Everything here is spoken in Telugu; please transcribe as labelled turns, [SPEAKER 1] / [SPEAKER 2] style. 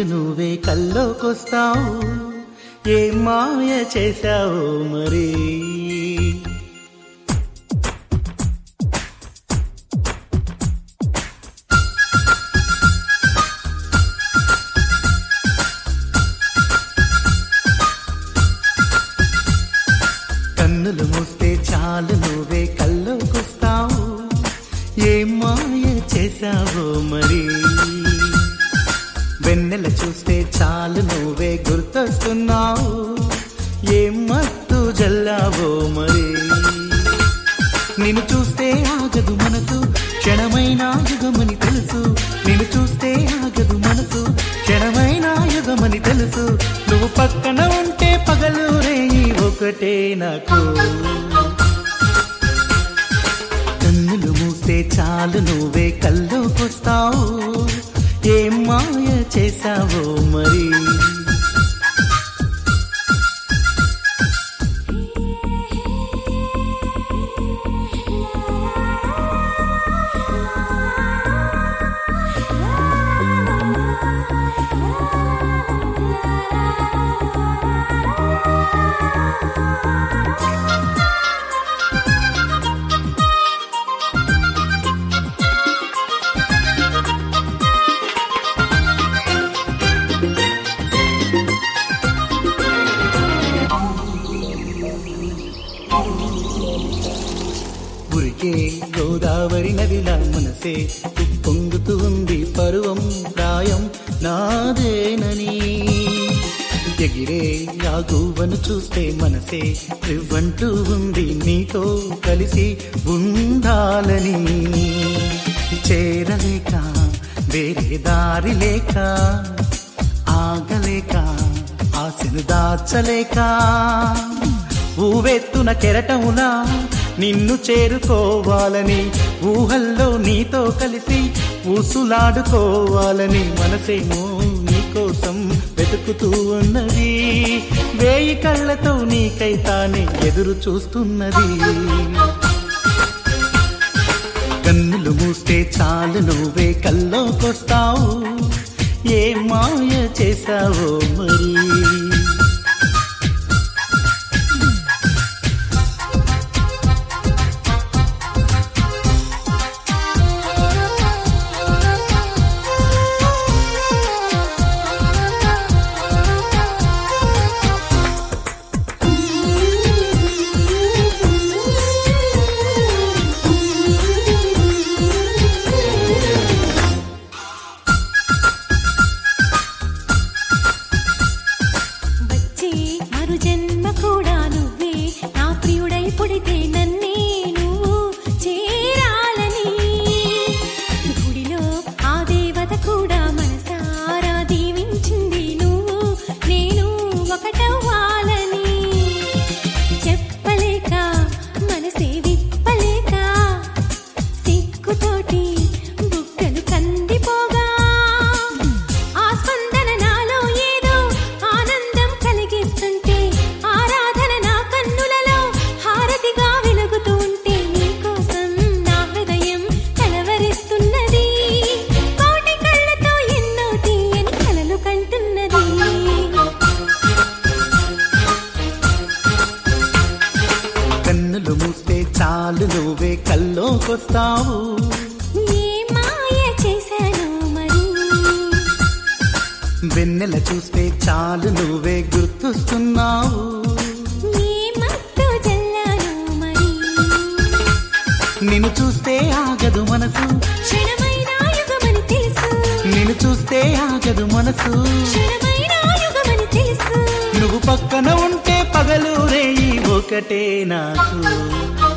[SPEAKER 1] చాలు నువ్వే కల్లోకొస్తావు ఏ మాయ చేశావు మరి కన్నులు మూస్తే చాలు నువ్వే కల్లోకొస్తావు ఏ మాయ చేశావో మరి వెన్నెల చూస్తే చాలు నువ్వే గుర్తొస్తున్నావు ఏం మత్తు జల్లావో మరి నిన్ను చూస్తే ఆగదు మనసు క్షణమైన యుగమని తెలుసు నిన్ను చూస్తే ఆగదు మనసు క్షణమైన యుగమని తెలుసు నువ్వు పక్కన ఉంటే పగలు రేయి ఒకటే నాకు కన్నులు మూస్తే చాలు నువ్వే కల్లోకొస్తావు ఏం మాయ చేశావో మరి ఉరికే గోదావరి నదిలా మనసే పొంగుతూ ఉంది పరువం ప్రాయం నాదేనని ఎగిరే ఆ గువ్వను చూస్తే మనసే రివ్వంటూ ఉంది నీతో కలిసి ఉండాలని చేరలేక వేరే దారి లేక ఆగలేక ఆశను దాచలేక ఊవెత్తున కెరటములా నిన్ను చేరుకోవాలని ఊహల్లో నీతో కలిసి ఊసులాడుకోవాలని మనసేమో నీకోసం వెతుకుతూ ఉన్నది వేయి కళ్ళతో నీకై తానే ఎదురు చూస్తున్నది కన్నులు మూస్తే చాలు నువ్వే కల్లోకొస్తావు ఏ మాయ చేశావో మరి
[SPEAKER 2] వచ్చే మరు జన్మ కూడా నువ్వే నా ప్రియుడై పుడితే నన్నే నువ్వు చేరాలని గుడిలో ఆ దేవత కూడా మనసారా దీవించింది నువ్వు నేను ఒకటవ్వాలని చెప్పలేక మనసే విప్పలేక సిగ్గుతోటి బుగ్గలు కందిపోగా ఆ స్పందన నాలో ఏదో ఆనందం కలిగిస్తుంటే ఆరాధన నా కన్నులలో హారతిగా వెలుగుతూ ఉంటే నీకోసం నా హృదయం కలవరిస్తున్నది కోటి కళ్ళతో ఎన్నో తీయని కలలు కంటున్నది
[SPEAKER 1] కన్నులు మూస్తే చాలు నువ్వే కల్లోకొస్తావు
[SPEAKER 2] ఏ మాయ చేశాను మరి
[SPEAKER 1] వెన్నెల చూస్తే చాలు నువ్వే గుర్తొస్తున్నావు
[SPEAKER 2] ఏ మత్తు జల్లాను మరి
[SPEAKER 1] నిన్ను చూస్తే ఆగదు మనసు
[SPEAKER 2] క్షణమైన యుగమని తెలుసు
[SPEAKER 1] నిన్ను చూస్తే ఆగదు మనసు
[SPEAKER 2] క్షణమైన యుగమని తెలుసు
[SPEAKER 1] నువ్వు పక్కన ఉంటే పగలు రేయి ఒకటే నాకు